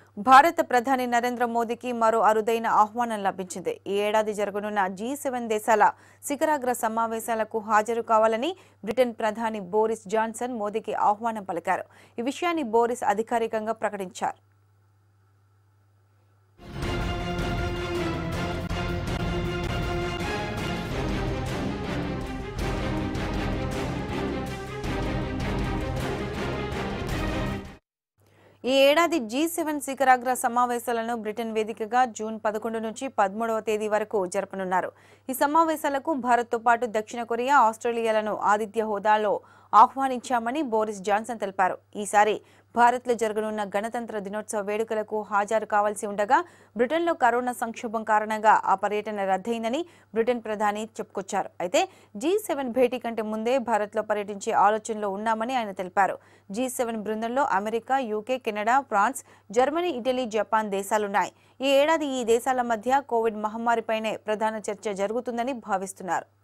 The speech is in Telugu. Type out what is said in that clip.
భారత ప్రధాని నరేంద్ర మోదీకి మరో అరుదైన ఆహ్వానం లభించింది ఈ ఏడాది జరగనున్న జీ సెవెన్ దేశాల శిఖరాగ్ర సమావేశాలకు హాజరు కావాలని బ్రిటన్ ప్రధాని బోరిస్ జాన్సన్ మోదీకి ఆహ్వానం పలికారు ఈ విషయాన్ని బోరిస్ అధికారికంగా ప్రకటించారు ఈ ఏడాది జీ సెవెన్ శిఖరాగ్ర సమావేశాలను బ్రిటన్ వేదికగా జూన్ పదకొండు నుంచి పదమూడవ తేదీ వరకు జరపనున్నారు ఈ సమావేశాలకు భారత్తో పాటు దక్షిణ కొరియా ఆస్ట్రేలియాలను ఆతిథ్య హోదాలో ఆహ్వానించామని బోరిస్ జాన్సన్ తెలిపారు ఈసారి భారత్లో జరగనున్న గణతంత్ర దినోత్సవ వేడుకలకు హాజరు కావాల్సి ఉండగా బ్రిటన్లో కరోనా సంక్షోభం కారణంగా ఆ పర్యటన రద్దయిందని బ్రిటన్ ప్రధాని చెప్పుకొచ్చారు అయితే జీ సెవెన్ భేటీ కంటే ముందే భారత్లో పర్యటించే ఆలోచనలో ఉన్నామని ఆయన తెలిపారు జీ సెవెన్ బృందంలో America UK Canada France Germany Italy Japan దేశాలున్నాయి ఈ ఏడాది ఈ దేశాల మధ్య కోవిడ్ మహమ్మారిపైనే ప్రధాన చర్చ జరుగుతుందని భావిస్తున్నారు